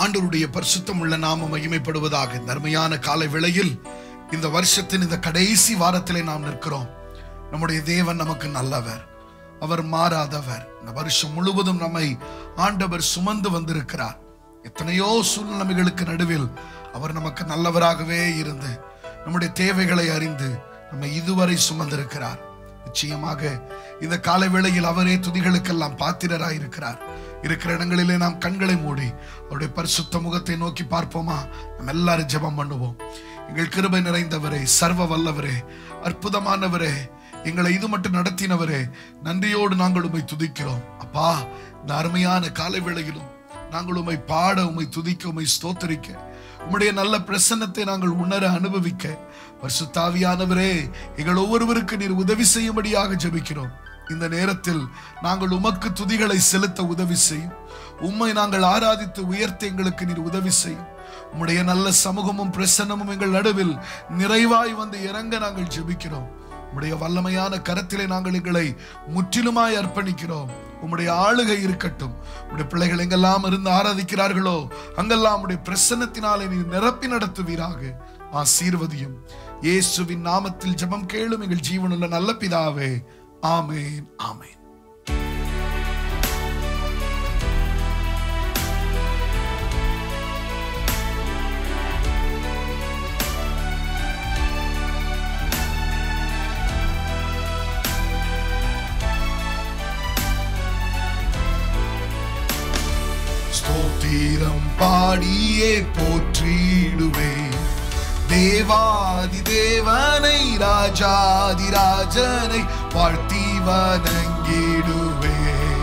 ஆண்டவருடைய பரிசுத்தம் உள்ள நாம மகிமைப்படுவதாக இந்த அருமையான காலை வேளையில் இந்த வருஷத்தின் இந்த கடைசி வாரத்திலே நாம் நிற்கிறோம் நம்முடைய தேவன் நமக்கு நல்லவர் அவர் மாறாதவர் இந்த வருஷம் முழுவதும் நம்மை ஆண்டவர் சுமந்து வந்திருக்கிறார் எத்தனையோ சூழ்நிலைகளுக்கு நடுவில் அவர் நமக்கு நல்லவராகவே இருந்து நம்முடைய தேவைகளை அறிந்து நம்மை இதுவரை சுமந்திருக்கிறார் நிச்சயமாக இந்த காலை வேளையில் அவரே துதிகளுக்கெல்லாம் பாத்திரராய் இருக்கிறார் இருக்கிற இடங்களிலே நாம் கண்களை மூடி அவருடைய பரிசுத்த முகத்தை நோக்கி பார்ப்போமா நம்ம எல்லாரும் ஜெபம் பண்ணுவோம் எங்கள் கிருபை நிறைந்தவரே சர்வ வல்லவரே அற்புதமானவரே எங்களை இது மட்டும் நடத்தினவரே நன்றியோடு நாங்கள் உம்மை துதிக்கிறோம் அப்பா இந்த அருமையான காலை வேளையிலும் நாங்கள் உம்மை பாட உம்மை துதிக்க உம்மை ஸ்தோத்தரிக்க உம்முடைய நல்ல பிரசன்னத்தை நாங்கள் உணர அனுபவிக்க பரிசுத்தாவியானவரே எங்கள் ஒவ்வொருவருக்கு நீர் உதவி செய்யும்படியாக ஜெபிக்கிறோம் இந்த நேரத்தில் நாங்கள் உமக்கு துதிகளை செலுத்த உதவி செய்யும் உம்மை நாங்கள் ஆராதித்து உயர்த்த எங்களுக்கு நீர் உதவி செய்யும் உம்முடைய நல்ல சமூகமும் பிரசன்னமும் எங்கள் நடுவில் நிறைவாய் வந்து இறங்க நாங்கள் ஜெபிக்கிறோம் உம்முடைய வல்லமையான கரத்திலே நாங்கள் எங்களை முற்றிலுமாய் அர்ப்பணிக்கிறோம் உம்முடைய ஆளுகை இருக்கட்டும் உம்முடைய பிள்ளைகள் எங்கெல்லாம் இருந்து ஆராதிக்கிறார்களோ அங்கெல்லாம் உம்முடைய பிரசன்னத்தினாலே நீ நிரப்பி நடத்துவீராக ஆசீர்வதியும் இயேசுவின் நாமத்தில் ஜெபம் கேளும் எங்கள் ஜீவனுள்ள நல்ல பிதாவே ஆமேன் ஆமேன் ஸ்தோத்திரம் பாடியே போற்றிடுவேன் தேவாதி தேவனை ராஜாதி ராஜனை வாழ்த்தி வணங்கிடுவேன்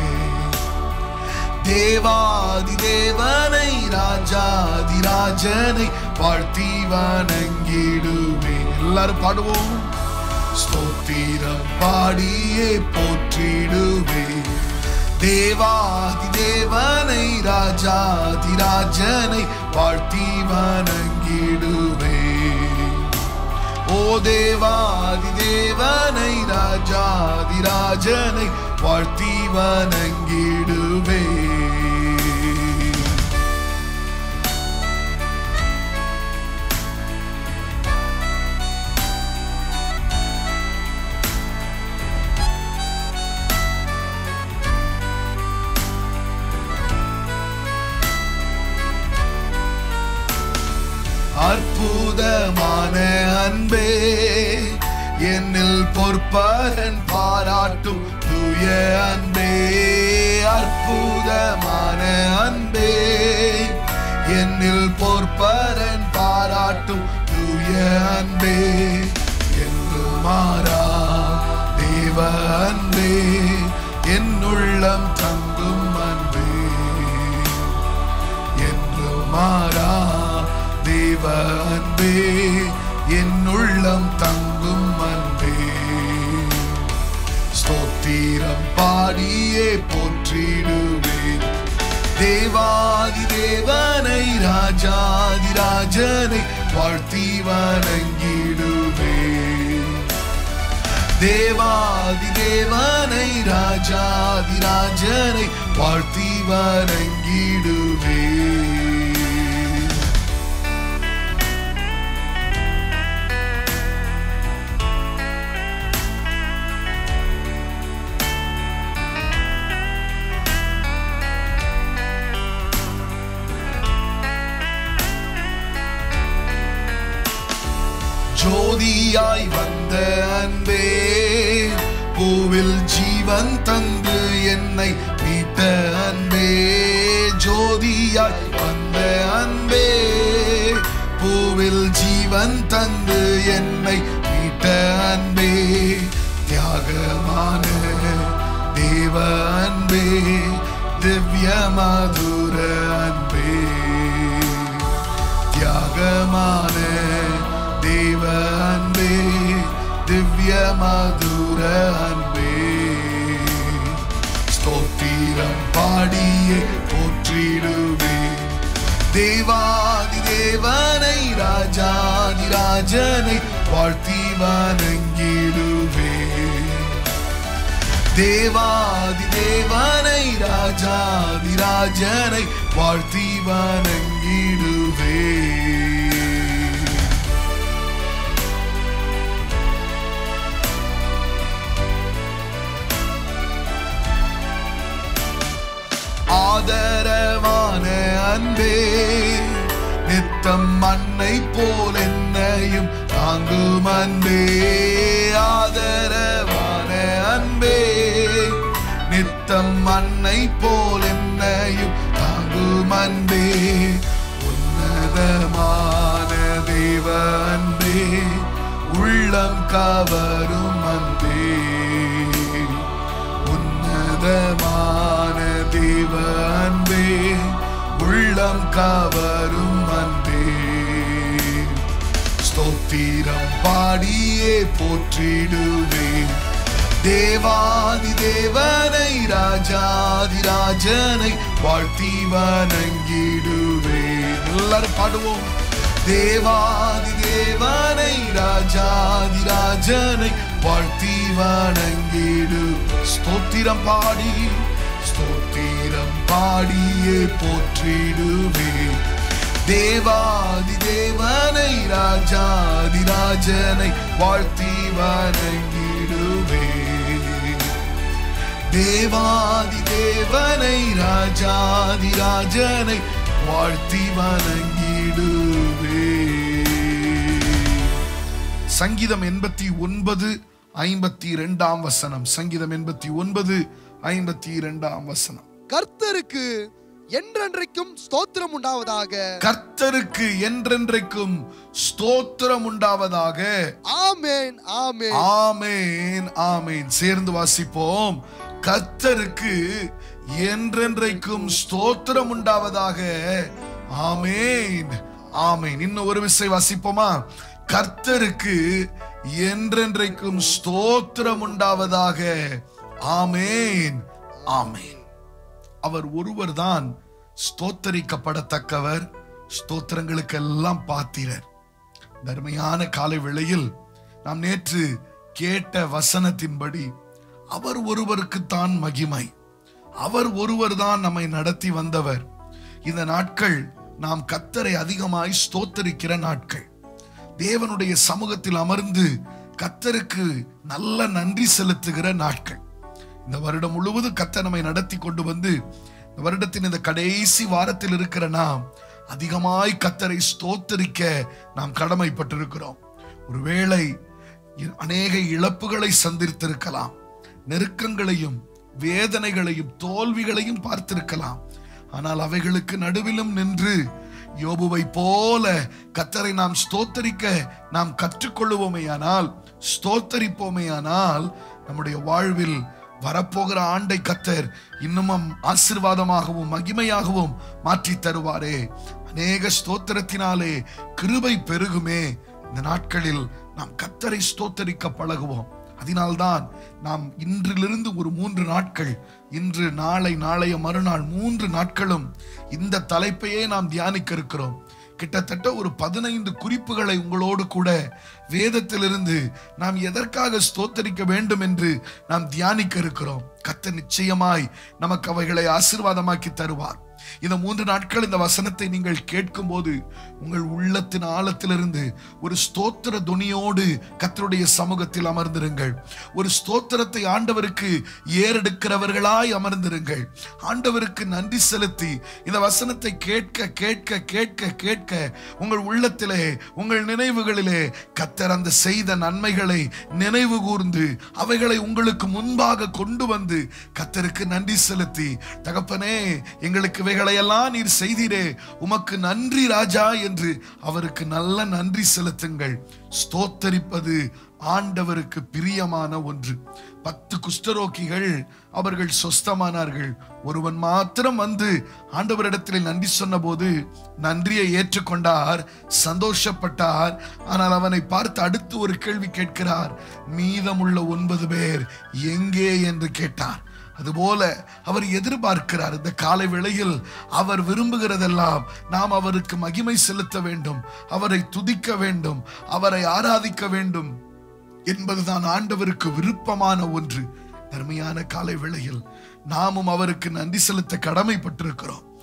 தேவாதி தேவனை ராஜாதி ராஜனை வாழ்த்தி வணங்கிடுவேன் எல்லாரும் பாடுவோம் ஸ்தோத்திரம் பாடியே போற்றிடுவேன் தேவாதி தேவனை ராஜாதி ராஜனை வாழ்த்தி வணங்கிடுவே ஓ தேவாதி தேவனை ராஜாதி ராஜனை வாழ்த்தி வணங்கிடுவே அற்புதமான அன்பே என்னில் பொற்பரன் பாராட்டும் தூய அன்பே அற்புதமான அன்பே என்னில் பொற்பரன் பாராட்டும் தூய அன்பே என்று மாறா தேவ அன்பே என்னுள்ளம் தங்கும் அன்பே என்று மாறா தேவ அன்பே என்னுள்ளம் தங்கும் அன்பே ஸ்தோத்திரம் பாடியே போற்றிடுவேன் தேவாதி தேவனை ராஜாதி ராஜனை வாழ்த்தி வணங்கிடுவேன் தேவாதி தேவனை ராஜாதி ராஜனை வாழ்த்தி வணங்கிடுவேன் ஜோதியாய் வந்த அன்பே பூவில் ஜீவன் தந்து என்னை மீட்ட அன்பே ஜோதியாய் வந்த அன்பே பூவில் ஜீவன் தந்து என்னை மீட்ட அன்பே தியாகமான தேவ அன்பே திவ்ய மதுர அன்பே தியாகமான தேவ அன்பே திவ்ய மதுர அன்பே ஸ்தோத்திரம் பாடியே போற்றிடுவே தேவாதி தேவனை ராஜாதி ராஜனை வாழ்த்தி வணங்கிடுவே தேவாதி தேவனை ராஜாதி ராஜனை வாழ்த்தி வணங்கிடுவே ஆதரவான அன்பே நித்தம் மண்ணை போல் என்னையும் தாங்கும் அன்பே ஆதரவான அன்பே நித்தம் மண்ணை போல் என்னையும் தாங்கும் அன்பே உன்னதமான தேவ அன்பே உள்ளம் கவரும் அன்பே உன்னதமான தேவ அன்பே உள்ளம் கவரும் அன்பே ஸ்தோத்திரம் பாடியே போற்றிடுவேன் தேவாதி தேவனை ராஜாதி ராஜனை வாழ்த்தி வணங்கிடுவேன் எல்லாரும் பாடுவோம் தேவாதி தேவனை ராஜாதி ராஜனை வாழ்த்தி வணங்கிடு ஸ்தோத்திரம் பாடி ஸ்தோத்திரம் பாடியே போற்றிடுவேன் தேவாதி தேவனை ராஜாதி ராஜனை வாழ்த்தி வணங்கிடுவே தேவாதி தேவனை ராஜாதி ராஜனை வாழ்த்தி வணங்கிடுவே சங்கீதம் எண்பத்தி ஒன்பது ஐம்பத்தி இரண்டாம் வசனம் சங்கீதம் எண்பத்தி ஒன்பது ஐம்பத்தி இரண்டாம் வசனம் கர்த்தருக்கு என்றென்றைக்கும் ஸ்தோத்திரம் உண்டாவதாக கர்த்தருக்கு என்றென்றைக்கும் ஸ்தோத்திரம் உண்டாவதாக ஆமென் ஆமென் ஆமேன் ஆமேன் சேர்ந்து வாசிப்போம் கர்த்தருக்கு என்றென்றைக்கும் ஸ்தோத்திரம் உண்டாவதாக ஆமேன் ஆமேன் இன்னும் ஒரு விசை வாசிப்போமா கர்த்தருக்கு என்றென்றைக்கும் ஸ்தோத்திரம் உண்டாவதாக ஆமேன் ஆமேன் அவர் ஒருவர்தான் ஸ்தோத்தரிக்கப்படத்தக்கவர் ஸ்தோத்திரங்களுக்கெல்லாம் பாத்திரர் தர்மையான காலை வேளையில் நாம் நேற்று கேட்ட வசனத்தின்படி அவர் ஒருவருக்குத்தான் மகிமை அவர் ஒருவர்தான் நம்மை நடத்தி வந்தவர் இந்த நாட்கள் நாம் கத்தரை அதிகமாய் ஸ்தோத்தரிக்கிற நாட்கள் தேவனுடைய சமூகத்தில் அமர்ந்து கத்தருக்கு நல்ல நன்றி செலுத்துகிற நாட்கள் இந்த வருடம் முழுவதும் கத்தர் நம்மை நடத்தி கொண்டு வந்து இந்த வருடத்தின் இந்த கடைசி வாரத்தில் இருக்கிற நாம் அதிகமாய் கத்தரை ஸ்தோத்தரிக்க நாம் கடமைப்பட்டிருக்கிறோம் ஒருவேளை இ- அநேக இழப்புகளை சந்தித்திருக்கலாம் நெருக்கங்களையும் வேதனைகளையும் தோல்விகளையும் பார்த்திருக்கலாம் ஆனால் அவைகளுக்கு நடுவிலும் நின்று யோபுவை போல கத்தரை நாம் ஸ்தோத்தரிக்க நாம் கற்றுக்கொள்ளுவோமேயானால் ஸ்தோத்தரிப்போமேயானால் நம்முடைய வாழ்வில் வரப்போகிற ஆண்டை கத்தர் இன்னமும் ஆசிர்வாதமாகவும் மகிமையாகவும் மாற்றி தருவாரே அநேக ஸ்தோத்திரத்தினாலே கிருபை பெருகுமே இந்த நாட்களில் நாம் கத்தரை ஸ்தோத்தரிக்க பழகுவோம் அதனால்தான் நாம் இன்றிலிருந்து ஒரு மூன்று நாட்கள் இன்று நாளை நாளைய மறுநாள் மூன்று நாட்களும் இந்த தலைப்பையே நாம் தியானிக்க இருக்கிறோம் கிட்டத்தட்ட ஒரு பதினைந்து குறிப்புகளை உங்களோடு கூட வேதத்திலிருந்து நாம் எதற்காக ஸ்தோத்தரிக்க வேண்டும் என்று நாம் தியானிக்க இருக்கிறோம் கத்த நிச்சயமாய் நமக்கு அவைகளை ஆசீர்வாதமாக்கி தருவார் இந்த மூன்று நாட்கள் இந்த வசனத்தை நீங்கள் கேட்கும் போது உங்கள் உள்ளத்தின் ஆழத்திலிருந்து ஒரு ஸ்தோத்திர துணியோடு கத்தருடைய சமூகத்தில் அமர்ந்திருங்கள் ஒரு ஸ்தோத்திரத்தை ஆண்டவருக்கு ஏறெடுக்கிறவர்களாய் அமர்ந்திருங்கள் ஆண்டவருக்கு நன்றி செலுத்தி இந்த வசனத்தை கேட்க கேட்க கேட்க கேட்க உங்கள் உள்ளத்திலே உங்கள் நினைவுகளிலே கத்தர் அந்த செய்த நன்மைகளை நினைவு கூர்ந்து அவைகளை உங்களுக்கு முன்பாக கொண்டு வந்து கத்தருக்கு நன்றி செலுத்தி தகப்பனே எங்களுக்கு இவைகளையெல்லாம் நீர் செய்தீரே உமக்கு நன்றி ராஜா என்று அவருக்கு நல்ல நன்றி செலுத்துங்கள் ஸ்தோத்தரிப்பது ஆண்டவருக்கு பிரியமான ஒன்று பத்து குஷ்டரோக்கிகள் அவர்கள் சொஸ்தமானார்கள் ஒருவன் மாத்திரம் வந்து ஆண்டவரிடத்தில் நன்றி சொன்னபோது நன்றியை ஏற்றுக்கொண்டார் சந்தோஷப்பட்டார் ஆனால் அவனை பார்த்து அடுத்து ஒரு கேள்வி கேட்கிறார் மீதமுள்ள ஒன்பது பேர் எங்கே என்று கேட்டார் அதுபோல அவர் எதிர்பார்க்கிறார் இந்த காலை வேளையில் அவர் விரும்புகிறதெல்லாம் நாம் அவருக்கு மகிமை செலுத்த வேண்டும் அவரை துதிக்க வேண்டும் அவரை ஆராதிக்க வேண்டும் என்பதுதான் ஆண்டவருக்கு விருப்பமான ஒன்று தர்மையான காலை வேளையில் நாமும் அவருக்கு நன்றி செலுத்த கடமைப்பட்டிருக்கிறோம்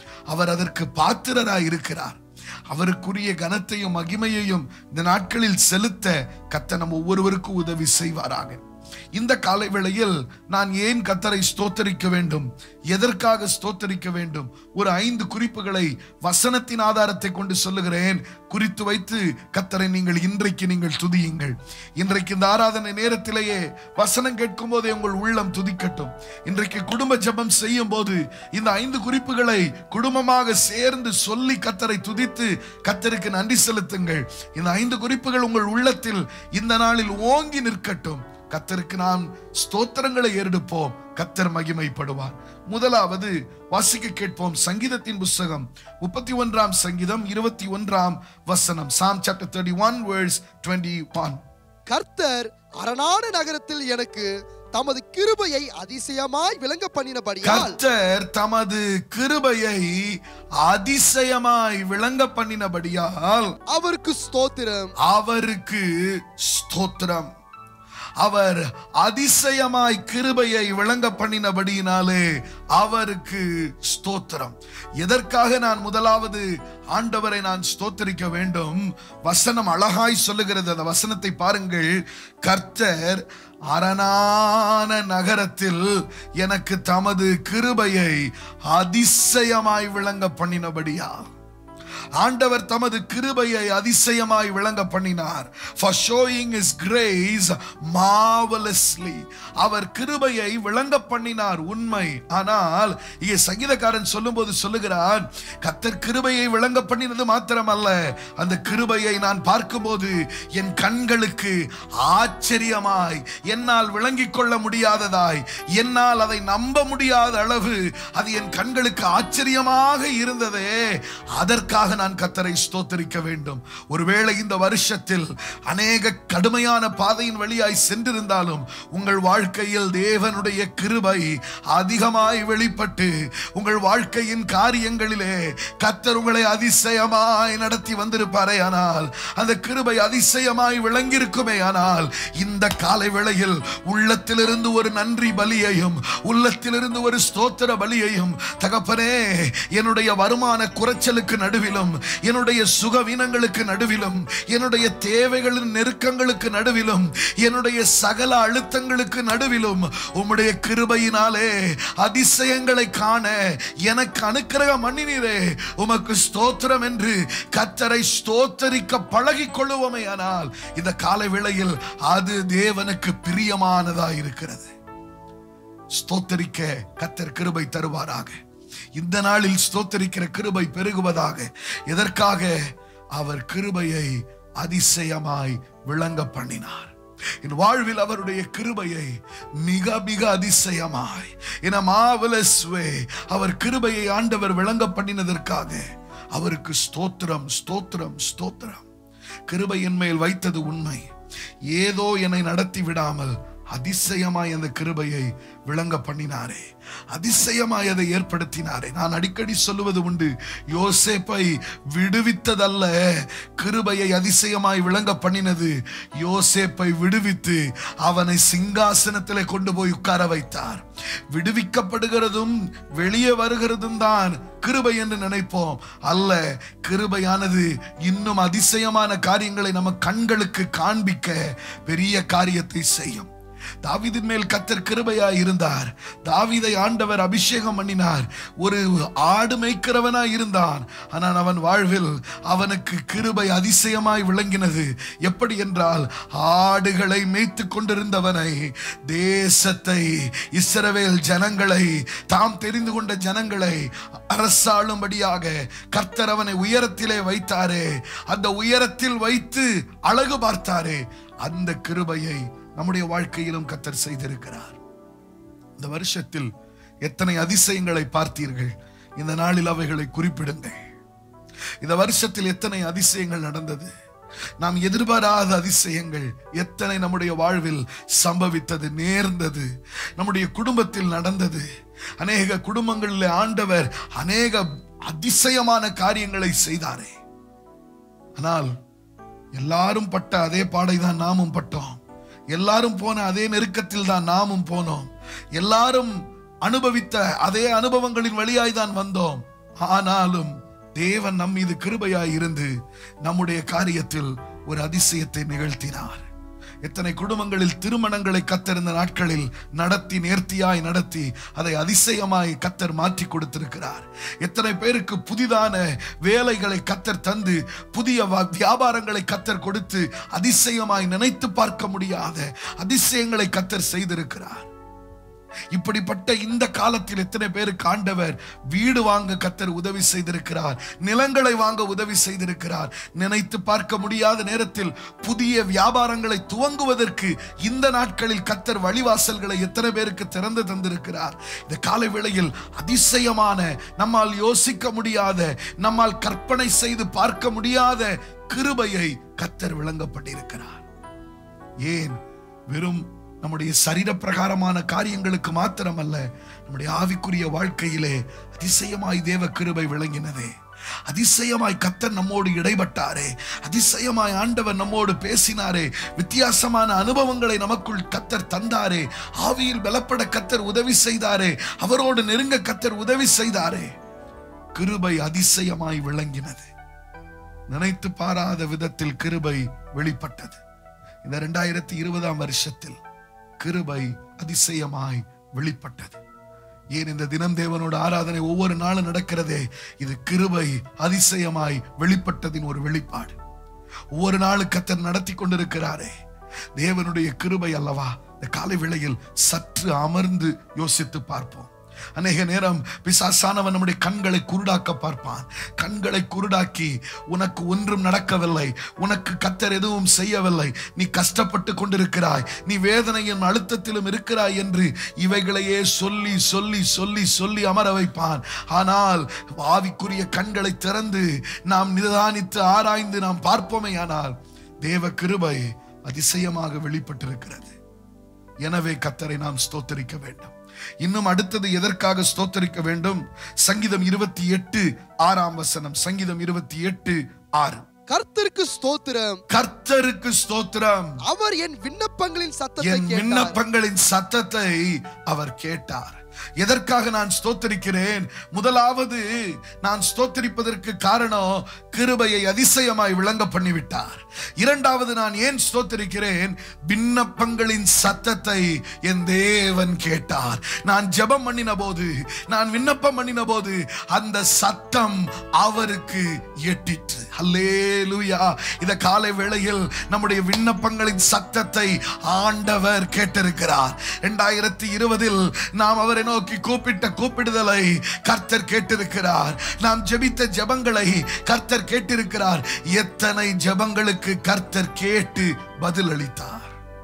அவர் அதற்கு பாத்திரராய் இருக்கிறார் அவருக்குரிய கனத்தையும் மகிமையையும் இந்த நாட்களில் செலுத்த கத்த நம் ஒவ்வொருவருக்கும் உதவி செய்வாராக இந்த காலை வேளையில் நான் ஏன் கத்தரை ஸ்தோத்தரிக்க வேண்டும் எதற்காக ஸ்தோத்தரிக்க வேண்டும் ஒரு ஐந்து குறிப்புகளை வசனத்தின் ஆதாரத்தை கொண்டு சொல்லுகிறேன் குறித்து வைத்து கத்தரை நீங்கள் இன்றைக்கு நீங்கள் துதியுங்கள் இன்றைக்கு இந்த ஆராதனை நேரத்திலேயே வசனம் கேட்கும் போதே உங்கள் உள்ளம் துதிக்கட்டும் இன்றைக்கு குடும்ப ஜெபம் செய்யும் போது இந்த ஐந்து குறிப்புகளை குடும்பமாக சேர்ந்து சொல்லி கத்தரை துதித்து கத்தருக்கு நன்றி செலுத்துங்கள் இந்த ஐந்து குறிப்புகள் உங்கள் உள்ளத்தில் இந்த நாளில் ஓங்கி நிற்கட்டும் கத்தருக்கு நாம் ஸ்தோத்திரங்களை ஏறெடுப்போம் கத்தர் மகிமைப்படுவார் முதலாவது வாசிக்க கேட்போம் சங்கீதத்தின் புஸ்தகம் முப்பத்தி ஒன்றாம் சங்கீதம் இருபத்தி ஒன்றாம் வசனம் Psalm chapter thirty one verse twenty one கர்த்தர் அரணான நகரத்தில் எனக்கு தமது கிருபையை அதிசயமாய் விளங்க பண்ணினபடியால் கர்த்தர் தமது கிருபையை அதிசயமாய் விளங்க பண்ணினபடியால் அவருக்கு ஸ்தோத்திரம் அவருக்கு ஸ்தோத்திரம் அவர் அதிசயமாய் கிருபையை விளங்க பண்ணினபடியினாலே அவருக்கு ஸ்தோத்திரம் எதற்காக நான் முதலாவது ஆண்டவரை நான் ஸ்தோத்தரிக்க வேண்டும் வசனம் அழகாய் சொல்லுகிறது அந்த வசனத்தை பாருங்கள் கர்த்தர் அரணான நகரத்தில் எனக்கு தமது கிருபையை அதிசயமாய் விளங்க பண்ணினபடியா ஆண்டவர் தமது கிருபையை அதிசயமாய் விளங்க பண்ணினார் for showing his grace marvelously அவர் கிருபையை விளங்க பண்ணினார் உண்மை ஆனால் இங்கே சங்கீதக்காரன் சொல்லும்போது சொல்லுகிறார் கத்தர் கிருபையை விளங்க பண்ணினது மாத்திரமல்ல அந்த கிருபையை நான் பார்க்கும்போது என் கண்களுக்கு ஆச்சரியமாய் என்னால் விளங்கிக் கொள்ள முடியாததாய் என்னால் அதை நம்ப முடியாத அளவு அது என் கண்களுக்கு ஆச்சரியமாக இருந்ததே அதற்காக நான் கத்தரை ஸ்தோத்தரிக்க வேண்டும் ஒருவேளை இந்த வருஷத்தில் அநேக கடுமையான பாதையின் வழியாய் சென்றிருந்தாலும் உங்கள் வாழ்க்கையில் தேவனுடைய கிருபை அதிகமாய் வெளிப்பட்டு உங்கள் வாழ்க்கையின் காரியங்களிலே கத்தர் உங்களை அதிசயமாய் நடத்தி வந்திருப்பாரே ஆனால் அந்த கிருபை அதிசயமாய் விளங்கியிருக்குமே ஆனால் இந்த காலை வேளையில் உள்ளத்திலிருந்து ஒரு நன்றி பலியையும் உள்ளத்திலிருந்து ஒரு ஸ்தோத்திர பலியையும் தகப்பனே என்னுடைய வருமான குறைச்சலுக்கு நடுவிலும் என்னுடைய சுகவீனங்களுக்கு நடுவிலும் என்னுடைய தேவைகளின் நெருக்கங்களுக்கு நடுவிலும் என்னுடைய சகல அழுத்தங்களுக்கு நடுவிலும் உம்முடைய கிருபையினாலே அதிசயங்களை காண எனக்கு அனுக்கிரகம் பண்ணினீரே உமக்கு ஸ்தோத்திரம் என்று கத்தரை ஸ்தோத்தரிக்க பழகிக் கொள்ளுவோமே ஆனால் இந்த காலை வேளையில் அது தேவனுக்கு பிரியமானதா இருக்கிறது ஸ்தோத்தரிக்க கத்தர் கிருபை தருவாராக இந்த நாளில் ஸ்தோத்தரிக்கிற கிருபை பெருகுவதாக எதற்காக அவர் கிருபையை அதிசயமாய் விளங்க பண்ணினார் என் வாழ்வில் அவருடைய கிருபையை மிக மிக அதிசயமாய் என marvelous way அவர் கிருபையை ஆண்டவர் விளங்க பண்ணினதற்காக அவருக்கு ஸ்தோத்திரம் ஸ்தோத்திரம் ஸ்தோத்திரம் கிருபை என் மேல் வைத்தது உண்மை ஏதோ என்னை நடத்தி விடாமல் அதிசயமாய் அந்த கிருபையை விளங்க பண்ணினாரே அதிசயமாய் அதை ஏற்படுத்தினாரே நான் அடிக்கடி சொல்லுவது உண்டு யோசேப்பை விடுவித்ததல்ல கிருபையை அதிசயமாய் விளங்க பண்ணினது யோசேப்பை விடுவித்து அவனை சிங்காசனத்திலே கொண்டு போய் உட்கார வைத்தார் விடுவிக்கப்படுகிறதும் வெளியே வருகிறதும் தான் கிருபை என்று நினைப்போம் அல்ல கிருபையானது இன்னும் அதிசயமான காரியங்களை நம்ம கண்களுக்கு காண்பிக்க பெரிய காரியத்தை செய்யும் தாவீதின் மேல் கத்தர் கிருபையாய் இருந்தார் தாவீதை ஆண்டவர் அபிஷேகம் பண்ணினார் ஒரு ஆடு மேய்க்கிறவனாய் இருந்தான் ஆனால் அவன் வாழ்வில் அவனுக்கு கிருபை அதிசயமாய் விளங்கினது எப்படி என்றால் ஆடுகளை மேய்த்து கொண்டிருந்தவனை தேசத்தை இஸ்ரவேல் ஜனங்களை தாம் தெரிந்து கொண்ட ஜனங்களை அரசாளும்படியாக கர்த்தர் அவனை உயரத்திலே வைத்தாரே அந்த உயரத்தில் வைத்து அழகு பார்த்தாரே அந்த கிருபையை நம்முடைய வாழ்க்கையிலும் கத்தர் செய்திருக்கிறார் இந்த வருஷத்தில் எத்தனை அதிசயங்களை பார்த்தீர்கள் இந்த நாளில் அவைகளை குறிப்பிடுங்கள் இந்த வருஷத்தில் எத்தனை அதிசயங்கள் நடந்தது நாம் எதிர்பாராத அதிசயங்கள் எத்தனை நம்முடைய வாழ்வில் சம்பவித்தது நேர்ந்தது நம்முடைய குடும்பத்தில் நடந்தது அநேக குடும்பங்களில் ஆண்டவர் அநேக அதிசயமான காரியங்களை செய்தாரே ஆனால் எல்லாரும் பட்ட அதே பாடை தான் நாமும் பட்டோம் எல்லாரும் போன அதே நெருக்கத்தில் தான் நாமும் போனோம் எல்லாரும் அனுபவித்த அதே அனுபவங்களின் வழியாய் தான் வந்தோம் ஆனாலும் தேவன் நம் மீது கிருபையாய் இருந்து நம்முடைய காரியத்தில் ஒரு அதிசயத்தை நிகழ்த்தினார் எத்தனை குடும்பங்களில் திருமணங்களை கத்தர் இந்த நாட்களில் நடத்தி நேர்த்தியாய் நடத்தி அதை அதிசயமாய் கத்தர் மாற்றி கொடுத்திருக்கிறார் எத்தனை பேருக்கு புதிதான வேலைகளை கத்தர் தந்து புதிய வ- வியாபாரங்களை கத்தர் கொடுத்து அதிசயமாய் நினைத்து பார்க்க முடியாத அதிசயங்களை கத்தர் செய்திருக்கிறார் இப்படிப்பட்ட இந்த காலத்தில் எத்தனை பேருக்கு ஆண்டவர் வீடு வாங்க கத்தர் உதவி செய்திருக்கிறார் நிலங்களை வாங்க உதவி செய்திருக்கிறார் நினைத்து பார்க்க முடியாத நேரத்தில் புதிய வியாபாரங்களை துவங்குவதற்கு இந்த நாட்களில் கத்தர் வழிவாசல்களை எத்தனை பேருக்கு திறந்து தந்திருக்கிறார் இந்த காலை வேளையில் அதிசயமான நம்மால் யோசிக்க முடியாத நம்மால் கற்பனை செய்து பார்க்க முடியாத கிருபையை கத்தர் விளங்கப்பட்டிருக்கிறார் ஏன் வெறும் நம்முடைய சரீர பிரகாரமான காரியங்களுக்கு மாத்திரமல்ல நம்முடைய ஆவிக்குரிய வாழ்க்கையிலே அதிசயமாய் தேவ கிருபை விளங்கினதே அதிசயமாய் கத்தர் நம்மோடு இடைப்பட்டாரே அதிசயமாய் ஆண்டவர் நம்மோடு பேசினாரே வித்தியாசமான அனுபவங்களை நமக்குள் கத்தர் தந்தாரே ஆவியில் பலப்பட கத்தர் உதவி செய்தாரே அவரோடு நெருங்க கத்தர் உதவி செய்தாரே கிருபை அதிசயமாய் விளங்கினது நினைத்து பாராத விதத்தில் கிருபை வெளிப்பட்டது இந்த இரண்டாயிரத்தி இருபதாம் வருஷத்தில் கிருபை அதிசயமாய் வெளிப்பட்டது ஏன் இந்த தினம் தேவனோட ஆராதனை ஒவ்வொரு நாளும் நடக்கிறதே இது கிருபை அதிசயமாய் வெளிப்பட்டதின் ஒரு வெளிப்பாடு ஒவ்வொரு நாளும் கத்தர் நடத்தி கொண்டிருக்கிறாரே தேவனுடைய கிருபை அல்லவா இந்த காலை வேளையில் சற்று அமர்ந்து யோசித்து பார்ப்போம் அநேக நேரம் பிசாசானவன் நம்முடைய கண்களை குருடாக்க பார்ப்பான் கண்களை குருடாக்கி உனக்கு ஒன்றும் நடக்கவில்லை உனக்கு கத்தர் எதுவும் செய்யவில்லை நீ கஷ்டப்பட்டு கொண்டிருக்கிறாய் நீ வேதனையின் அழுத்தத்திலும் இருக்கிறாய் என்று இவைகளையே சொல்லி சொல்லி சொல்லி சொல்லி அமர வைப்பான் ஆனால் ஆவிக்குரிய கண்களை திறந்து நாம் நிதானித்து ஆராய்ந்து நாம் பார்ப்போமே ஆனால் தேவ கிருபை அதிசயமாக வெளிப்பட்டிருக்கிறது எனவே கத்தரை நாம் ஸ்தோத்தரிக்க வேண்டும் இன்னும் அடுத்தது எதற்காக ஸ்தோத்தரிக்க வேண்டும் சங்கீதம் இருபத்தி எட்டு ஆறாம் வசனம் சங்கீதம் இருபத்தி எட்டு ஆறு கர்த்தருக்கு ஸ்தோத்திரம் கர்த்தருக்கு ஸ்தோத்திரம் அவர் என் விண்ணப்பங்களின் சத்தத்தை என் கேட்டார் விண்ணப்பங்களின் சத்தத்தை அவர் கேட்டார் எதற்காக நான் ஸ்தோத்தரிக்கிறேன் முதலாவது நான் ஸ்தோத்தரிப்பதற்கு காரணம் கிருபையை அதிசயமாய் விளங்க பண்ணிவிட்டார் இரண்டாவது நான் ஏன் ஸ்தோத்தரிக்கிறேன் விண்ணப்பங்களின் சத்தத்தை என் தேவன் கேட்டார் நான் ஜெபம் பண்ணின போது நான் விண்ணப்பம் பண்ணின போது அந்த சத்தம் அவருக்கு எட்டிற்று அல்லேலூயா இந்த காலை வேளையில் நம்முடைய விண்ணப்பங்களின் சத்தத்தை ஆண்டவர் கேட்டிருக்கிறார் இரண்டாயிரத்தி இருபதில் நாம் அவரை நோக்கி கூப்பிட்ட கூப்பிடுதலை கர்த்தர் கேட்டிருக்கிறார் நாம் ஜெபித்த ஜெபங்களை கர்த்தர் கேட்டிருக்கிறார் எத்தனை ஜெபங்களுக்கு கர்த்தர் கேட்டு பதில் அளித்தார்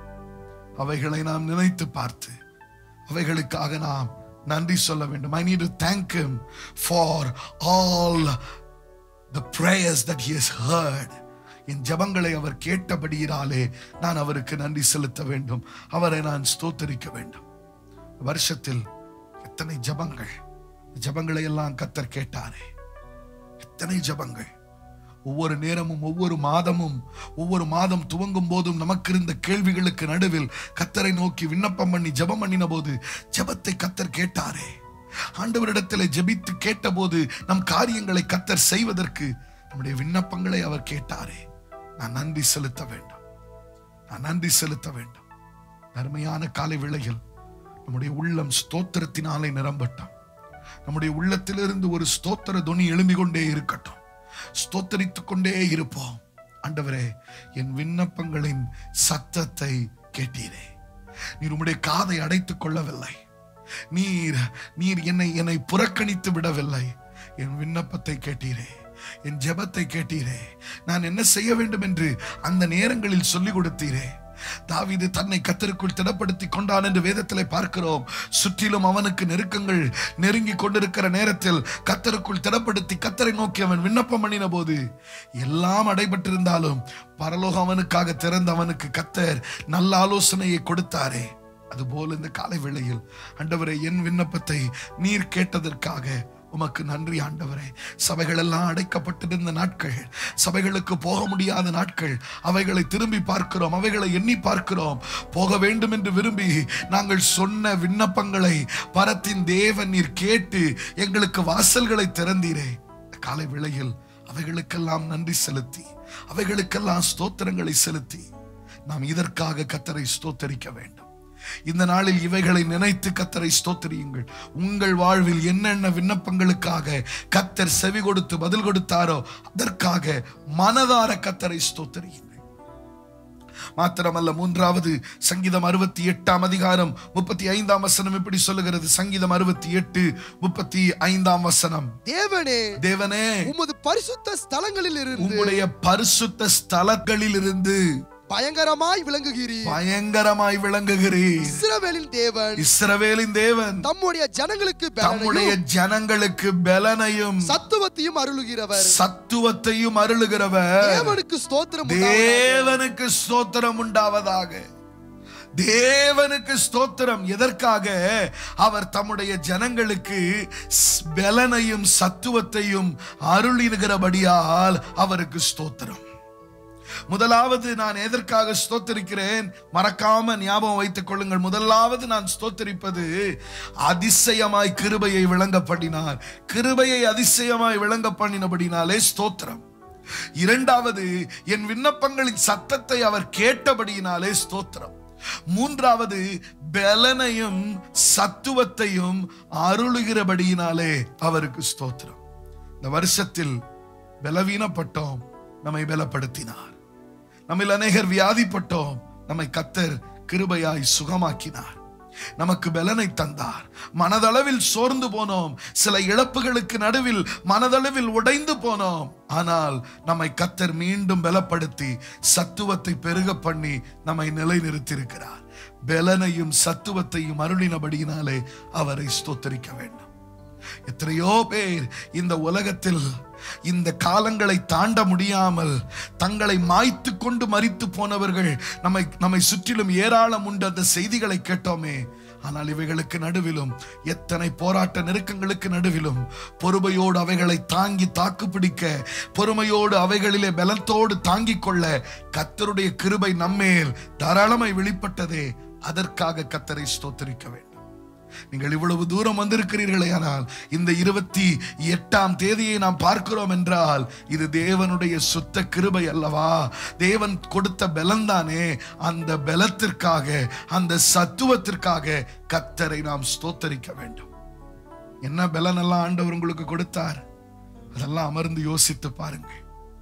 அவைகளை நாம் நினைத்து பார்த்து அவைகளுக்காக நாம் நன்றி சொல்ல வேண்டும் I need to thank him for all the prayers that he has heard என் ஜெபங்களை அவர் கேட்டபடியினாலே நான் அவருக்கு நன்றி செலுத்த வேண்டும் அவரை நான் ஸ்தோத்தரிக்க வேண்டும் வருஷத்தில் எத்தனை ஜெபங்கள் ஜெபங்களை எல்லாம் கத்தர் கேட்டாரே எத்தனை ஜெபங்கள் ஒவ்வொரு நேரமும் ஒவ்வொரு மாதமும் ஒவ்வொரு மாதம் துவங்கும் போதும் நமக்கு இருந்த கேள்விகளுக்கு நடுவில் கத்தரை நோக்கி விண்ணப்பம் பண்ணி ஜெபம் பண்ணின போது ஜெபத்தை கத்தர் கேட்டாரே ஆண்டவரிடத்தில் ஜெபித்து கேட்டபோது நம் காரியங்களை கத்தர் செய்வதற்கு நம்முடைய விண்ணப்பங்களை அவர் கேட்டாரே நான் நன்றி செலுத்த வேண்டும் நான் நன்றி செலுத்த வேண்டும் அருமையான காலை வேளையில் நம்முடைய உள்ளம் ஸ்தோத்திரத்தினாலே நிரம்பட்டும் நம்முடைய உள்ளத்திலிருந்து ஒரு ஸ்தோத்திர துணி எழும்பிக் கொண்டே இருக்கட்டும் ஸ்தோத்தரித்துக் கொண்டே இருப்போம் ஆண்டவரே என் விண்ணப்பங்களின் சத்தத்தை கேட்டீரே நீர் உம்முடைய காதை அடைத்துக் கொள்ளவில்லை நீர் நீர் என்னை என்னை புறக்கணித்து விடவில்லை என் விண்ணப்பத்தை கேட்டீரே என் ஜெபத்தை கேட்டீரே நான் என்ன செய்ய வேண்டும் என்று அந்த நேரங்களில் சொல்லிக் கொடுத்தீரே தாவீது தன்னை கத்தருக்குள் திடப்படுத்தி கொண்டான் என்று வேதத்திலே பார்க்கிறோம் சுற்றிலும் அவனுக்கு நெருக்கங்கள் நெருங்கி கொண்டிருக்கிற நேரத்தில் கத்தருக்குள் திடப்படுத்தி கத்தரை நோக்கி அவன் விண்ணப்பம் பண்ணின போது எல்லாம் அடைபட்டிருந்தாலும் பரலோகம் அவனுக்காக திறந்த அவனுக்கு கத்தர் நல்ல ஆலோசனையை கொடுத்தாரே அதுபோல இந்த காலை வேளையில் ஆண்டவரை என் விண்ணப்பத்தை நீர் கேட்டதற்காக உமக்கு நன்றி ஆண்டவரே சபைகள் எல்லாம் அடைக்கப்பட்டிருந்த நாட்கள் சபைகளுக்கு போக முடியாத நாட்கள் அவைகளை திரும்பி பார்க்கிறோம் அவைகளை எண்ணி பார்க்கிறோம் போக வேண்டும் என்று விரும்பி நாங்கள் சொன்ன விண்ணப்பங்களை பரத்தின் தேவன் நீர் கேட்டு எங்களுக்கு வாசல்களை திறந்தீரே இந்த காலை வேளையில் அவைகளுக்கெல்லாம் நன்றி செலுத்தி அவைகளுக்கெல்லாம் ஸ்தோத்திரங்களை செலுத்தி நாம் இதற்காக கத்தரை ஸ்தோத்தரிக்க வேண்டும் இந்த நாளில் இவைகளை நினைத்து கத்தரை ஸ்தோத்திரியுங்கள் உங்கள் வாழ்வில் என்னென்ன விண்ணப்பங்களுக்காக கத்தர் செவி கொடுத்து பதில் கொடுத்தாரோ அதற்காக மனதார கத்தரை ஸ்தோத்திரியுங்கள் மாத்திரமல்ல மூன்றாவது சங்கீதம் அறுபத்தி எட்டாம் அதிகாரம் முப்பத்தி ஐந்தாம் வசனம் இப்படி சொல்லுகிறது சங்கீதம் அறுபத்தி எட்டு முப்பத்தி ஐந்தாம் வசனம் தேவனே தேவனே உமது பரிசுத்த ஸ்தலங்களில் இருந்து உம்முடைய பரிசுத்த ஸ்தலங்களில் இருந்து பயங்கரமாய் விளங்குகிறீர் பயங்கரமாய் விளங்குகிறீர் இஸ்ரவேலின் தேவன் இஸ்ரவேலின் தேவன் தம்முடைய ஜனங்களுக்கு தம்முடைய பலனையும் ஜனங்களுக்கு பலனையும் சத்துவத்தையும் அருளுகிறவர் சத்துவத்தையும் அருளுகிறவர் தேவனுக்கு ஸ்தோத்திரம் உண்டாவதாக. தேவனுக்கு ஸ்தோத்திரம் உண்டாவதாக தேவனுக்கு ஸ்தோத்திரம் எதற்காக அவர் தம்முடைய ஜனங்களுக்கு ஸ்- பலனையும் சத்துவத்தையும் அருளினுகிறபடியால் அவருக்கு ஸ்தோத்திரம் முதலாவது நான் எதற்காக ஸ்தோத்தரிக்கிறேன் மறக்காம ஞாபகம் வைத்துக் கொள்ளுங்கள் முதலாவது நான் ஸ்தோத்தரிப்பது அதிசயமாய் கிருபையை விளங்க பண்ணினார் கிருபையை அதிசயமாய் விளங்க பண்ணினபடினாலே ஸ்தோத்திரம் இரண்டாவது என் விண்ணப்பங்களின் சத்தத்தை அவர் கேட்டபடியினாலே ஸ்தோத்திரம் மூன்றாவது பலனையும் சத்துவத்தையும் அருளுகிறபடியினாலே அவருக்கு ஸ்தோத்திரம் இந்த வருஷத்தில் பலவீனப்பட்டோம் நம்மை பலப்படுத்தினார் நம்மில் அநேகர் வியாதிப்பட்டோம் நம்மை கத்தர் கிருபையாய் சுகமாக்கினார் நமக்கு பலனை தந்தார் மனதளவில் சோர்ந்து போனோம் சில இழப்புகளுக்கு நடுவில் மனதளவில் உடைந்து போனோம் ஆனால் நம்மை கத்தர் மீண்டும் பலப்படுத்தி சத்துவத்தை பெருக பண்ணி நம்மை நிலைநிறுத்தியிருக்கிறார் பலனையும் சத்துவத்தையும் அருளினபடியினாலே அவரை ஸ்தோத்தரிக்க வேண்டும் எத்தனையோ பேர் இந்த உலகத்தில் இந்த காலங்களை தாண்ட முடியாமல் தங்களை மாய்த்து கொண்டு மரித்து போனவர்கள் நம்மை நம்மை சுற்றிலும் ஏராளம் உண்டு அந்த செய்திகளை கேட்டோமே ஆனால் இவைகளுக்கு நடுவிலும் எத்தனை போராட்ட நெருக்கங்களுக்கு நடுவிலும் பொறுமையோடு அவைகளை தாங்கி தாக்கு பிடிக்க பொறுமையோடு அவைகளிலே பலத்தோடு தாங்கிக் கொள்ள கத்தருடைய கிருபை நம்மேல் தாராளமாய் வெளிப்பட்டதே அதற்காக கத்தரை ஸ்தோத்தரிக்க வேண்டும் நீங்கள் இவ்வளவு தூரம் வந்திருக்கிறீர்களே ஆனால் இந்த இருபத்தி எட்டாம் தேதியை நாம் பார்க்கிறோம் என்றால் இது தேவனுடைய சுத்த கிருபை அல்லவா தேவன் கொடுத்த பலன்தானே அந்த பலத்திற்காக அந்த சத்துவத்திற்காக கத்தரை நாம் ஸ்தோத்தரிக்க வேண்டும் என்ன பலன் எல்லாம் ஆண்டவர் உங்களுக்கு கொடுத்தார் அதெல்லாம் அமர்ந்து யோசித்து பாருங்கள்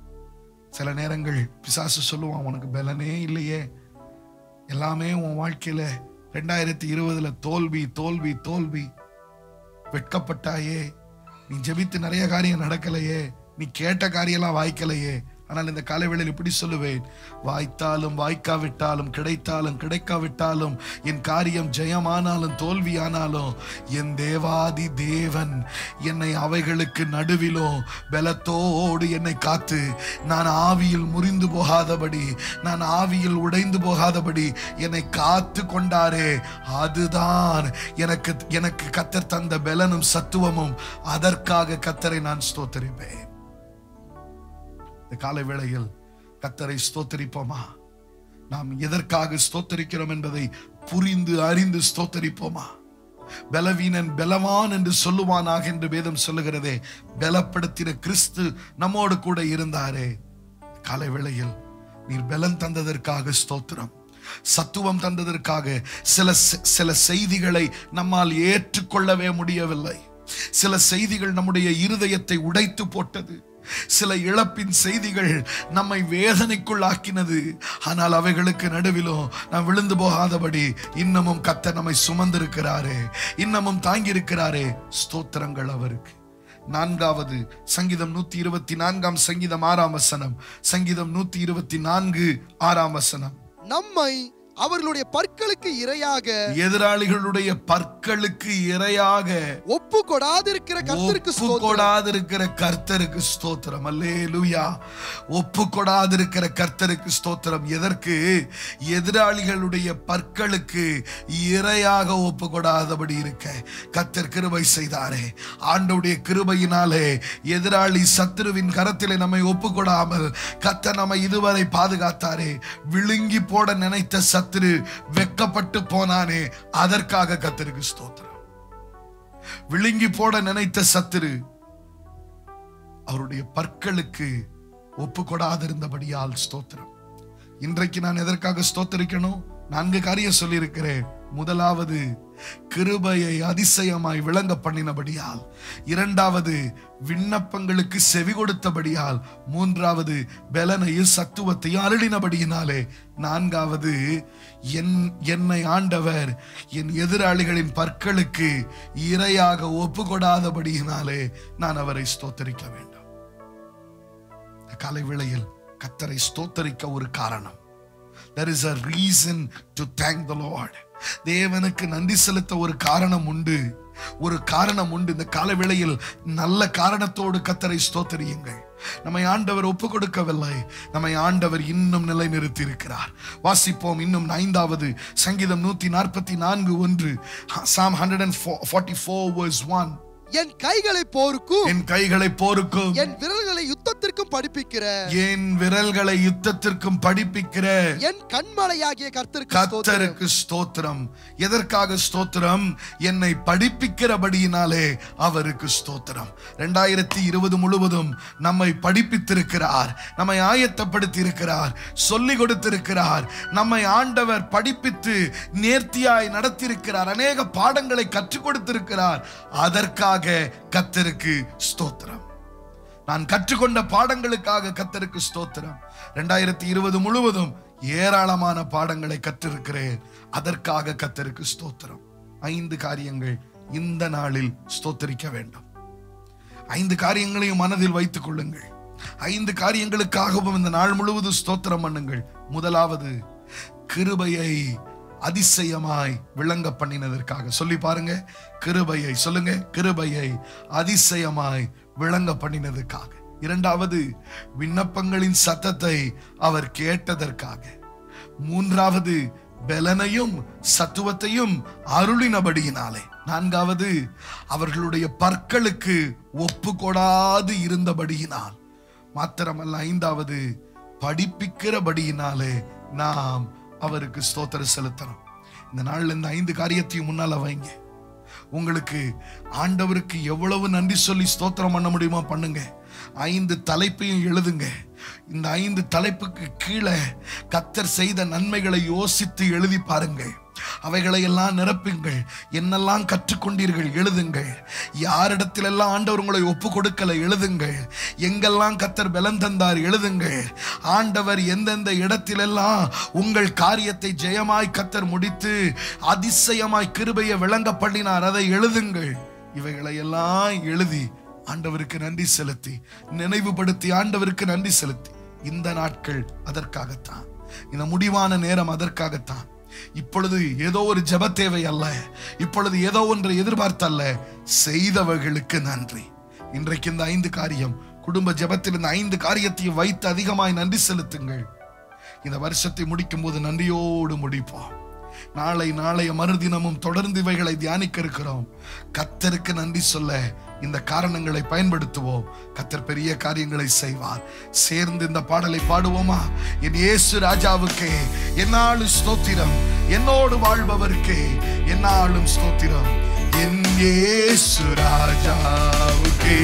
சில நேரங்கள் பிசாசு சொல்லுவான் உனக்கு பலனே இல்லையே எல்லாமே உன் வாழ்க்கையில ரெண்டாயிரத்தி இருபதுல தோல்வி தோல்வி தோல்வி வெட்கப்பட்டாயே நீ ஜெபித்து நிறைய காரியம் நடக்கலையே நீ கேட்ட காரியம்லாம் வாய்க்கலையே ஆனால் இந்த காலைவேளையில் இப்படி சொல்லுவேன் வாய்த்தாலும் வாய்க்காவிட்டாலும் கிடைத்தாலும் கிடைக்காவிட்டாலும் என் காரியம் ஜெயமானாலும் தோல்வியானாலும் என் தேவாதி தேவன் என்னை அவைகளுக்கு நடுவிலும் பலத்தோடு என்னை காத்து நான் ஆவியில் முறிந்து போகாதபடி நான் ஆவியில் உடைந்து போகாதபடி என்னை காத்து கொண்டாரே அதுதான் எனக்கு எனக்கு கத்தர் தந்த பலனும் சத்துவமும் அதற்காக கத்தரை நான் ஸ்தோத்தரிப்பேன் இந்த காலை வேளையில் கத்தரை ஸ்தோத்தரிப்போமா நாம் எதற்காக ஸ்தோத்தரிக்கிறோம் என்பதை புரிந்து அறிந்து ஸ்தோத்தரிப்போமா பலவீனன் பலவான் என்று சொல்லுவானாக என்று வேதம் சொல்லுகிறதே பலப்படுத்தின கிறிஸ்து நம்மோடு கூட இருந்தாரே காலை வேளையில் நீர் பலன் தந்ததற்காக ஸ்தோத்திரம் சத்துவம் தந்ததற்காக சில சில செய்திகளை நம்மால் ஏற்றுக்கொள்ளவே முடியவில்லை சில செய்திகள் நம்முடைய இருதயத்தை உடைத்து போட்டது சில இழப்பின் செய்திகள் நம்மை வேதனைக்குள் ஆக்கினது ஆனால் அவைகளுக்கு நடுவிலும் நாம் விழுந்து போகாதபடி இன்னமும் கத்த நம்மை சுமந்திருக்கிறாரே இன்னமும் தாங்கி இருக்கிறாரே ஸ்தோத்திரங்கள் அவருக்கு நான்காவது சங்கீதம் நூத்தி இருபத்தி நான்காம் சங்கீதம் ஆறாம் வசனம் சங்கீதம் நூத்தி இருபத்தி நான்கு ஆறாம் வசனம் நம்மை அவர்களுடைய பற்களுக்கு இரையாக எதிராளிகளுடைய பற்களுக்கு இரையாக ஒப்பு கொடாதிருக்கிற கர்த்தருக்கு ஒப்பு ஸ்தோத்திரம் கொடாதிருக்கிற கர்த்தருக்கு ஸ்தோத்திரம் அல்லேலூயா ஒப்பு கொடாதிருக்கிற கர்த்தருக்கு ஸ்தோத்திரம் எதற்கு எதிராளிகளுடைய பற்களுக்கு இரையாக ஒப்பு கொடாதபடி இருக்க கர்த்தர் கிருபை செய்தாரே ஆண்டவுடைய கிருபையினாலே எதிராளி சத்துருவின் கரத்திலே நம்மை ஒப்பு கொடாமல் கர்த்தர் நம்மை இதுவரை பாதுகாத்தாரே விழுங்கி போட நினைத்த சத்துரு வெக்கப்பட்டு போனானே அதற்காக கர்த்தருக்கு ஸ்தோத்திரம் விழுங்கி போட நினைத்த சத்துரு அவருடைய பற்களுக்கு ஒப்பு கொடாதிருந்தபடியால் ஸ்தோத்திரம் இன்றைக்கு நான் எதற்காக ஸ்தோத்தரிக்கணும் நான்கு காரியம் சொல்லியிருக்கிறேன் முதலாவது கிருபையை அதிசயமாய் விளங்க பண்ணினபடியால் இரண்டாவது விண்ணப்பங்களுக்கு செவி கொடுத்தபடியால் மூன்றாவது பலனையும் சத்துவத்தையும் அருளினபடியினாலே நான்காவது என் என்னை ஆண்டவர் என் எதிராளிகளின் பற்களுக்கு இரையாக ஒப்பு கொடாதபடியினாலே நான் அவரை ஸ்தோத்தரிக்க வேண்டும் இந்த காலை வேளையில் கத்தரை ஸ்தோத்தரிக்க ஒரு காரணம் there is a reason to thank the lord தேவனுக்கு நன்றி செலுத்த ஒரு காரணம் உண்டு ஒரு காரணம் உண்டு இந்த கால வேளையில் நல்ல காரணத்தோடு கத்தரை ஸ்தோத்தரியுங்கள் நம்மை ஆண்டவர் ஒப்பு கொடுக்கவில்லை நம்மை ஆண்டவர் இன்னும் நிலை நிறுத்தி இருக்கிறார் வாசிப்போம் இன்னும் ஐந்தாவது சங்கீதம் நூத்தி நாற்பத்தி நான்கு ஒன்று Psalm hundred and forty four one என் கைகளை போருக்கும் என் கைகளை போருக்கும் என் விரல்களை யுத்தத்திற்கும் படிப்பிக்கிற என் விரல்களை யுத்தத்திற்கும் படிப்பிக்கிற என் கண்மலையாகிய கர்த்தருக்கு ஸ்தோத்திரம். கத்தருக்கு ஸ்தோத்திரம் எதற்காக ஸ்தோத்திரம் என்னை படிப்பிக்கிறபடியினாலே அவருக்கு ஸ்தோத்திரம் ரெண்டாயிரத்தி இருபது முழுவதும் நம்மை படிப்பித்திருக்கிறார் நம்மை ஆயத்தப்படுத்தி இருக்கிறார் சொல்லி கொடுத்திருக்கிறார் நம்மை ஆண்டவர் படிப்பித்து நேர்த்தியாய் நடத்தியிருக்கிறார் அநேக பாடங்களை கற்றுக் கொடுத்திருக்கிறார் அதற்காக கத்தருக்கு ஸ்தோத்திரம் நான் கற்றுக்கொண்ட பாடங்களுக்காக கத்தருக்கு ஸ்தோத்திரம் ரெண்டாயிரத்தி இருபது முழுவதும் ஏராளமான பாடங்களை கற்றிருக்கிறேன் அதற்காக கத்தருக்கு ஸ்தோத்திரம் ஐந்து காரியங்கள் இந்த நாளில் ஸ்தோத்தரிக்க வேண்டும் ஐந்து காரியங்களையும் மனதில் வைத்துக் கொள்ளுங்கள் ஐந்து காரியங்களுக்காகவும் இந்த நாள் முழுவதும் ஸ்தோத்திரம் பண்ணுங்கள் முதலாவது கிருபையை அதிசயமாய் விளங்க பண்ணினதற்காக சொல்லி பாருங்க கிருபையை சொல்லுங்க கிருபையை அதிசயமாய் விளங்க பண்ணினதற்காக இரண்டாவது விண்ணப்பங்களின் சத்தத்தை அவர் கேட்டதற்காக மூன்றாவது பலனையும் சத்துவத்தையும் அருளினபடியினாலே நான்காவது அவர்களுடைய பற்களுக்கு ஒப்பு கொடாது இருந்தபடியினால் மாத்திரமல்ல ஐந்தாவது படிப்பிக்கிறபடியினாலே நாம் அவருக்கு ஸ்தோத்திரம் செலுத்தணும் இந்த நாள்ல இந்த ஐந்து காரியத்தையும் முன்னால வைங்க உங்களுக்கு ஆண்டவருக்கு எவ்வளவு நன்றி சொல்லி ஸ்தோத்திரம் பண்ண முடியுமா பண்ணுங்க ஐந்து தலைப்பையும் எழுதுங்க இந்த ஐந்து தலைப்புக்கு கீழே கத்தர் செய்த நன்மைகளை யோசித்து எழுதி பாருங்கள் அவைகளை எல்லாம் நிரப்புங்கள் என்னெல்லாம் கற்றுக்கொண்டீர்கள் எழுதுங்கள் யாரிடத்திலெல்லாம் ஆண்டவர் உங்களை ஒப்பு கொடுக்கல எழுதுங்கள் எங்கெல்லாம் கத்தர் பலன் தந்தார் எழுதுங்கள் ஆண்டவர் எந்தெந்த இடத்திலெல்லாம் உங்கள் காரியத்தை ஜெயமாய் கத்தர் முடித்து அதிசயமாய் கிருபையை விளங்க பண்ணினார் அதை எழுதுங்கள் இவைகளை எல்லாம் எழுதி ஆண்டவருக்கு நன்றி செலுத்தி நினைவுபடுத்தி ஆண்டவருக்கு நன்றி செலுத்தி இந்த நாட்கள் அதற்காகத்தான் இந்த முடிவான நேரம் அதற்காகத்தான் இப்பொழுது ஏதோ ஒரு ஜெப தேவை அல்ல இப்பொழுது ஏதோ ஒன்றை எதிர்பார்த்தல்ல செய்தவர்களுக்கு நன்றி இன்றைக்கு இந்த ஐந்து காரியம் குடும்ப ஜெபத்தில் இந்த ஐந்து காரியத்தையும் வைத்து அதிகமாய் நன்றி செலுத்துங்கள் இந்த வருஷத்தை முடிக்கும் போது நன்றியோடு முடிப்போம் நாளை நாளைய மறுதினமும் தொடர்ந்து இவைகளை தியானிக்க இருக்கிறோம் கத்தருக்கு நன்றி சொல்ல இந்த காரணங்களை பயன்படுத்துவோம் கத்தர் பெரிய காரியங்களை செய்வார் சேர்ந்து இந்த பாடலை பாடுவோமா என் இயேசு ராஜாவுக்கே என்னாலும் ஸ்தோத்திரம் என்னோடு வாழ்பவருக்கே என்னாலும் ஸ்தோத்திரம் என் இயேசு ராஜாவுக்கே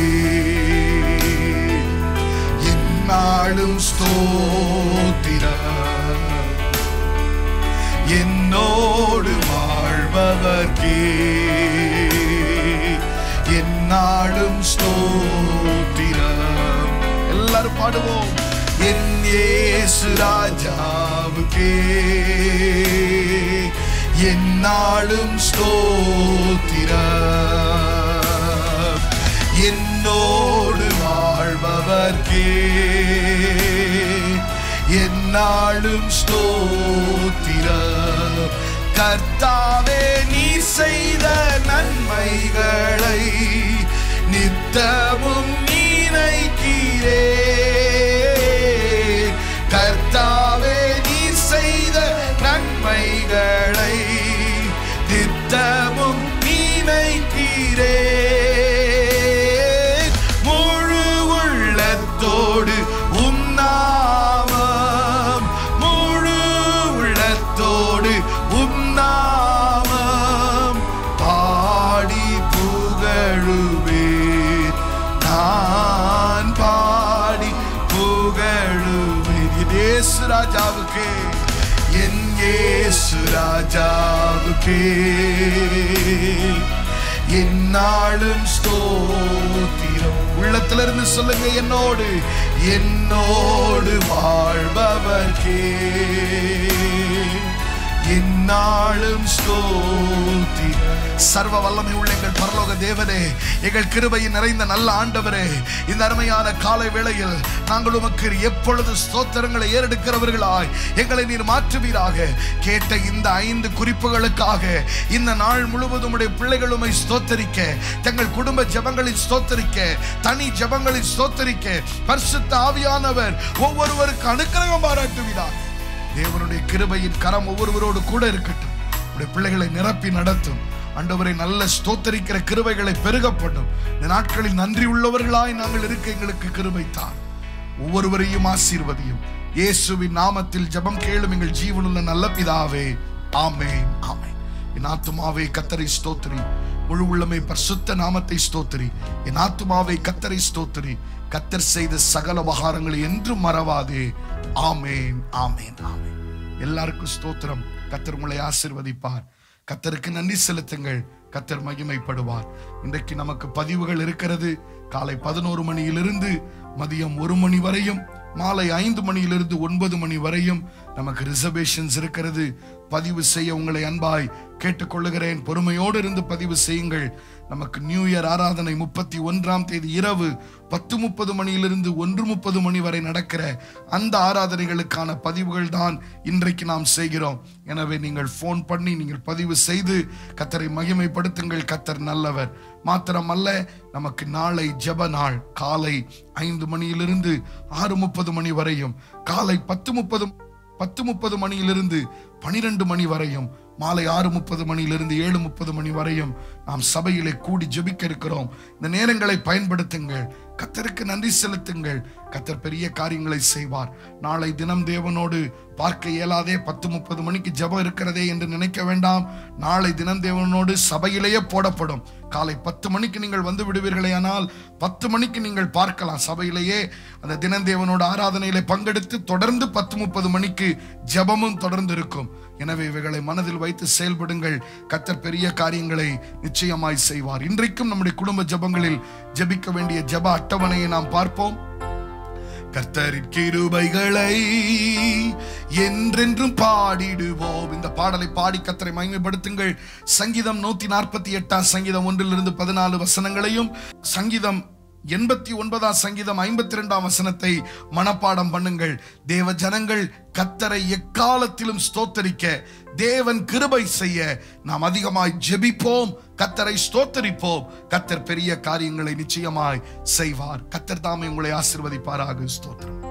என்னாலும் ஸ்தோத்திரம் என்னோடு வாழ்பவர்க்கே என்னாலும் ஸ்தோத்திரம் எல்லாரும் பாடுவோம் என் இயேசு ராஜாவுக்கே என்னாலும் ஸ்தோத்திரம் என்னோடு வாழ்பவர்க்கே என்னாலும் ஸ்தோத்திரம் கர்த்தாவே நீ செய்த நன்மைகளை நித்தமும் நினைக்கிறே கர்த்தாவே நீ செய்த நன்மைகளை நித்தமும் நினைக்கிறே முழு உள்ளத்தோடு உன்னாமம் முழு உள்ளத்தோடு உன்னாமம் பாடி புகழுவேன் நான் பாடி புகழுவேன் என் இயேசு ராஜாவுக்கு என் இயேசு ராஜாவுக்கே என்னாலும் ஸ்தோத்திரம் உள்ளத்திலிருந்து சொல்லுங்க என்னோடு என்னோடு வாழ்பவர்க்கே என்னாலும் ஸ்தோத்தி சர்வ வல்லமை உள்ள எங்கள் பரலோக தேவனே எங்கள் கிருபையின் நிறைந்த நல்ல ஆண்டவரே இந்த அருமையான காலை வேளையில் நாங்கள் உமக்கு எப்பொழுது ஸ்தோத்திரங்களை ஏறெடுக்கிறவர்களாய் எங்களை நீர் மாற்றுவீராக கேட்ட இந்த ஐந்து குறிப்புகளுக்காக இந்த நாள் முழுவதும் உடைய பிள்ளைகள் உம்மை ஸ்தோத்தரிக்க தங்கள் குடும்ப ஜெபங்களில் ஸ்தோத்தரிக்க தனி ஜெபங்களில் ஸ்தோத்தரிக்க பரிசுத்த ஆவியானவர் ஒவ்வொருவருக்கு அனுக்கிரகம் பாராட்டுவீரார் தேவனுடைய கிருபையின் கரம் ஒவ்வொருவரோடு கூட இருக்கட்டும் உடைய பிள்ளைகளை நிரப்பி நடத்தும் ஆண்டவரை நல்ல ஸ்தோத்தரிக்கிற கிருபைகளை பெருகப்படும் இந்த நாட்களில் நன்றி உள்ளவர்களாய் நாங்கள் இருக்க எங்களுக்கு கிருபை தான் ஒவ்வொருவரையும் ஆசீர்வதியும் இயேசுவின் நாமத்தில் ஜெபம் கேளும் எங்கள் ஜீவனுள்ள நல்ல பிதாவே ஆமென் ஆமென் என் ஆத்துமாவே கத்தரை ஸ்தோத்திரி முழு உள்ளமை பரிசுத்த நாமத்தை ஸ்தோத்திரி என் ஆத்துமாவை கத்தரை ஸ்தோத்திரி கத்தர் செய்த சகல உபகாரங்களை என்றும் மறவாதே ஆமேன் ஆமேன் ஆமேன் எல்லாருக்கும் ஸ்தோத்திரம் கத்தர் உங்களை ஆசிர்வதிப்பார் கத்தருக்கு நன்றி செலுத்துங்கள் கத்தர் மகிமைப்படுவார் இன்றைக்கு நமக்கு பதிவுகள் இருக்கிறது காலை பதினோரு மணியிலிருந்து மதியம் ஒரு மணி வரையும் மாலை ஐந்து மணியிலிருந்து ஒன்பது மணி வரையும் நமக்கு ரிசர்வேஷன்ஸ் இருக்கிறது பதிவு செய்ய உங்களை அன்பாய் கேட்டுக்கொள்ளுகிறேன் பொறுமையோடு இருந்து பதிவு செய்யுங்கள் நமக்கு நியூ இயர் ஆராதனை முப்பத்தி ஒன்றாம் தேதி இரவு பத்து முப்பது மணியிலிருந்து ஒன்று முப்பது மணி வரை நடக்கிற அந்த ஆராதனைகளுக்கான பதிவுகள் தான் இன்றைக்கு நாம் செய்கிறோம் எனவே நீங்கள் ஃபோன் பண்ணி நீங்கள் பதிவு செய்து கத்தரை மகிமைப்படுத்துங்கள் கத்தர் நல்லவர் மாத்திரமல்ல நமக்கு நாளை ஜெப நாள் காலை ஐந்து மணியிலிருந்து ஆறு முப்பது மணி வரையும் காலை பத்து முப்பது பத்து முப்பது மணியிலிருந்து பனிரெண்டு மணி வரையும் மாலை ஆறு முப்பது மணியிலிருந்து ஏழு முப்பது மணி வரையும் நாம் சபையிலே கூடி ஜெபிக்க இருக்கிறோம் இந்த நேரங்களை பயன்படுத்துங்கள் கத்தருக்கு நன்றி செலுத்துங்கள் கத்தர் பெரிய காரியங்களை செய்வார் நாளை தினம் தேவனோடு பார்க்க இயலாதே பத்து முப்பது மணிக்கு ஜெபம் இருக்கிறதே என்று நினைக்க வேண்டாம் நாளை தினம் தேவனோடு சபையிலேயே போடப்படும் காலை பத்து மணிக்கு நீங்கள் வந்து விடுவீர்களே ஆனால் பத்து மணிக்கு நீங்கள் பார்க்கலாம் சபையிலேயே அந்த தினந்தேவனோட ஆராதனையில பங்கெடுத்து தொடர்ந்து பத்து முப்பது மணிக்கு ஜெபமும் தொடர்ந்து இருக்கும் எனவே இவைகளை மனதில் வைத்து செயல்படுங்கள் கத்தர் பெரிய காரியங்களை நிச்சயமாய் செய்வார் இன்றைக்கும் நம்முடைய குடும்ப ஜெபங்களில் ஜெபிக்க வேண்டிய ஜெப அட்டவணையை நாம் பார்ப்போம் கர்த்தரின் கிருபைகளை என்றென்றும் பாடிடுவோம் இந்த பாடலை பாடி கத்தரை மகிமைப்படுத்துங்கள் சங்கீதம் நூத்தி நாற்பத்தி எட்டாம் சங்கீதம் ஒன்றிலிருந்து பதினாலு வசனங்களையும் சங்கீதம் எண்பத்தி ஒன்பதாம் சங்கீதம் ஐம்பத்தி ரெண்டாம் வசனத்தை மனப்பாடம் பண்ணுங்கள் தேவ ஜனங்கள் கத்தரை எக்காலத்திலும் ஸ்தோத்தரிக்க தேவன் கிருபை செய்ய நாம் அதிகமாய் ஜெபிப்போம் கத்தரை ஸ்தோத்தரிப்போம் கத்தர் பெரிய காரியங்களை நிச்சயமாய் செய்வார் கத்தர் தாமே உங்களை ஆசிர்வதிப்பாராக ஸ்தோத்திரம்